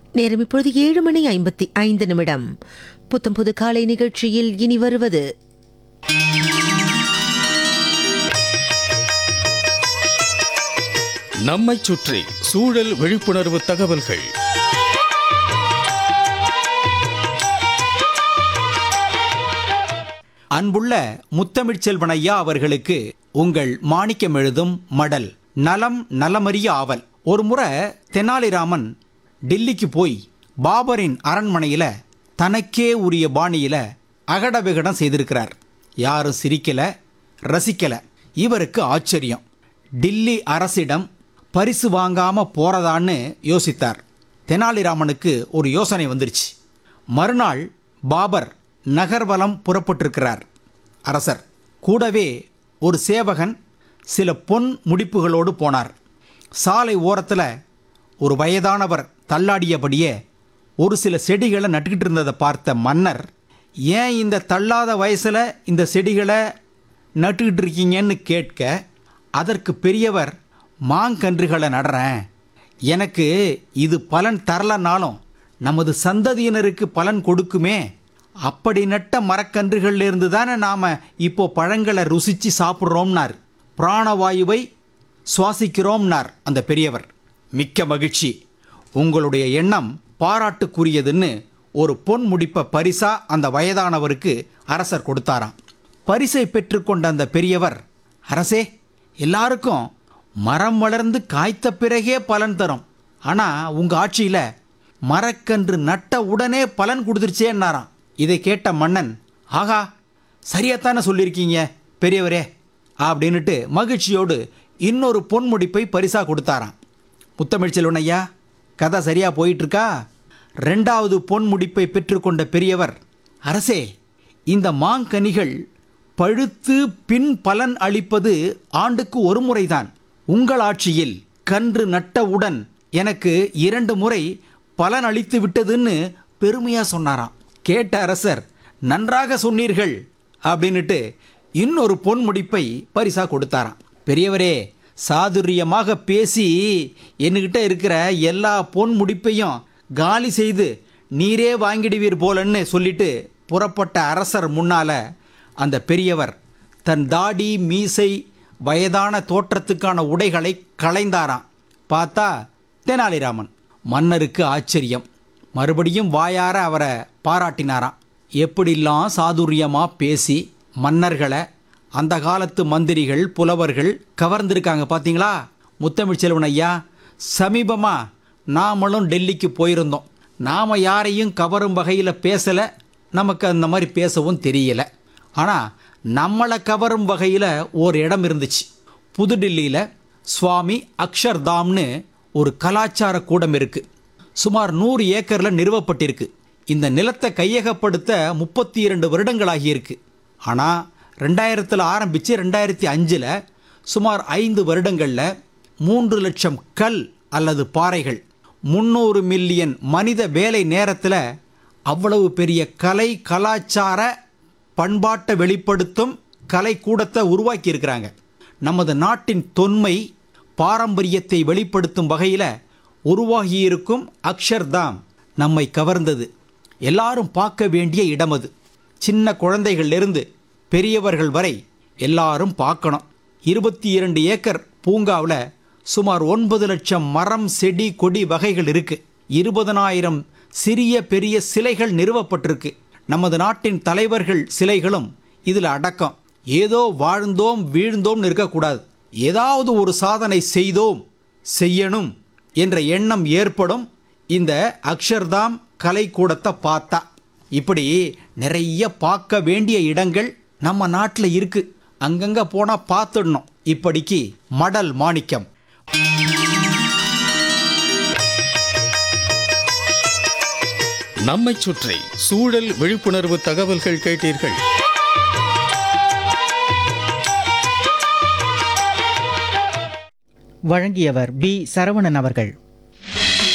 நேரம் இப்பொழுது ஏழு மணி ஐம்பத்தி ஐந்து நிமிடம் புத்தம் புது காலை நிகழ்ச்சியில் இனி வருவது நம்மைச் சுற்றி சூழல் விழிப்புணர்வு தகவல்கள் அன்புள்ள முத்தமிழ்ச் செல்வன் ஐயா அவர்களுக்கு உங்கள் மாணிக்கம் எழுதும் மடல் நலம் நலமறிய ஆவல் ஒரு முறை தெனாலிராமன் டெல்லிக்கு போய் பாபரின் அரண்மனையில தனக்கே உரிய பாணியில அகட விகடம் செய்திருக்கிறார் யாரும் சிரிக்கல ரசிக்கல இவருக்கு ஆச்சரியம் டில்லி அரசிடம் பரிசு வாங்காம போறதான்னு யோசித்தார் தெனாலிராமனுக்கு ஒரு யோசனை வந்துருச்சு மறுநாள் பாபர் நகர்வலம் புறப்பட்டிருக்கிறார் அரசர் கூடவே ஒரு சேவகன் சில பொன் முடிப்புகளோடு போனார் சாலை ஓரத்தில் ஒரு வயதானவர் தள்ளாடியபடியே ஒரு சில செடிகளை நட்டுக்கிட்டு இருந்ததை பார்த்த மன்னர் ஏன் இந்த தள்ளாத வயசில் இந்த செடிகளை நட்டுக்கிட்டு இருக்கீங்கன்னு கேட்க அதற்கு பெரியவர் மாங்கன்றுகளை நடுறேன் எனக்கு இது பலன் தரலனாலும் நமது சந்ததியினருக்கு பலன் கொடுக்குமே அப்படி நட்ட மரக்கன்றுகள்ல இருந்து தானே நாம இப்போ பழங்களை ருசிச்சு சாப்பிட்றோம்னார் பிராணவாயுவை சுவாசிக்கிறோம்னார் அந்த பெரியவர் மிக்க மகிழ்ச்சி உங்களுடைய எண்ணம் பாராட்டுக்குரியதுன்னு ஒரு பொன் முடிப்ப பரிசா அந்த வயதானவருக்கு அரசர் கொடுத்தாராம் பரிசை பெற்றுக்கொண்ட அந்த பெரியவர் அரசே எல்லாருக்கும் மரம் வளர்ந்து காய்த்த பிறகே பலன் தரும் ஆனா உங்க ஆட்சியில மரக்கன்று நட்ட உடனே பலன் கொடுத்துருச்சேன்னாராம் இதை கேட்ட மன்னன் ஆகா சரியாத்தானே சொல்லியிருக்கீங்க பெரியவரே அப்படின்னுட்டு மகிழ்ச்சியோடு இன்னொரு பொன் முடிப்பை பரிசா கொடுத்தாராம் முத்தமிழ் செல்வன் ஐயா கதை சரியா போயிட்டு இருக்கா ரெண்டாவது பொன் முடிப்பை பெற்றுக்கொண்ட பெரியவர் அரசே இந்த மாங்கனிகள் பழுத்து பின் பலன் அளிப்பது ஆண்டுக்கு ஒரு முறைதான் உங்கள் ஆட்சியில் கன்று நட்டவுடன் எனக்கு இரண்டு முறை பலன் அளித்து விட்டதுன்னு பெருமையா சொன்னாராம் கேட்ட அரசர் நன்றாக சொன்னீர்கள் அப்படின்னுட்டு இன்னொரு பொன் முடிப்பை பரிசா கொடுத்தாராம் பெரியவரே சாதுரியமாக பேசி என்கிட்ட இருக்கிற எல்லா பொன் முடிப்பையும் காலி செய்து நீரே வாங்கிடுவீர் போலன்னு சொல்லிட்டு புறப்பட்ட அரசர் முன்னால அந்த பெரியவர் தன் தாடி மீசை வயதான தோற்றத்துக்கான உடைகளை களைந்தாராம் பார்த்தா தெனாலிராமன் மன்னருக்கு ஆச்சரியம் மறுபடியும் வாயார அவரை பாராட்டினாராம் எப்படிலாம் சாதுரியமா பேசி மன்னர்களை அந்த காலத்து மந்திரிகள் புலவர்கள் கவர்ந்திருக்காங்க பார்த்தீங்களா முத்தமிழ் செல்வன் ஐயா சமீபமாக நாமளும் டெல்லிக்கு போயிருந்தோம் நாம் யாரையும் கவரும் வகையில் பேசலை நமக்கு அந்த மாதிரி பேசவும் தெரியல ஆனால் நம்மளை கவரும் வகையில் ஒரு இடம் இருந்துச்சு புதுடில்லியில் சுவாமி அக்ஷர்தாம்னு ஒரு கலாச்சார கூடம் இருக்கு சுமார் நூறு ஏக்கரில் நிறுவப்பட்டிருக்கு இந்த நிலத்தை கையகப்படுத்த முப்பத்தி இரண்டு வருடங்களாகியிருக்கு ஆனால் ரெண்டாயிரத்தில் ஆரம்பித்து ரெண்டாயிரத்தி அஞ்சில் சுமார் ஐந்து வருடங்களில் மூன்று லட்சம் கல் அல்லது பாறைகள் முந்நூறு மில்லியன் மனித வேலை நேரத்தில் அவ்வளவு பெரிய கலை கலாச்சார பண்பாட்டை வெளிப்படுத்தும் கலைக்கூடத்தை உருவாக்கி இருக்கிறாங்க நமது நாட்டின் தொன்மை பாரம்பரியத்தை வெளிப்படுத்தும் வகையில் உருவாகியிருக்கும் அக்ஷர்தாம் நம்மை கவர்ந்தது எல்லாரும் பார்க்க வேண்டிய இடம் அது சின்ன குழந்தைகளிலிருந்து பெரியவர்கள் வரை எல்லாரும் பார்க்கணும் இருபத்தி இரண்டு ஏக்கர் பூங்காவில் சுமார் ஒன்பது லட்சம் மரம் செடி கொடி வகைகள் இருக்கு இருபதனாயிரம் சிறிய பெரிய சிலைகள் நிறுவப்பட்டிருக்கு நமது நாட்டின் தலைவர்கள் சிலைகளும் இதில் அடக்கம் ஏதோ வாழ்ந்தோம் வீழ்ந்தோம்னு இருக்கக்கூடாது ஏதாவது ஒரு சாதனை செய்தோம் செய்யணும் என்ற எண்ணம் ஏற்படும் இந்த அக்ஷர்தாம் கலைக்கூடத்தை பார்த்தா இப்படி நிறைய பார்க்க வேண்டிய இடங்கள் நம்ம நாட்டில் இருக்கு அங்கங்க போனா பார்த்துடணும் இப்படிக்கு மடல் மாணிக்கம் நம்மைச் சுற்றி சூழல் விழிப்புணர்வு தகவல்கள் கேட்டீர்கள் வழங்கியவர் பி சரவணன் அவர்கள்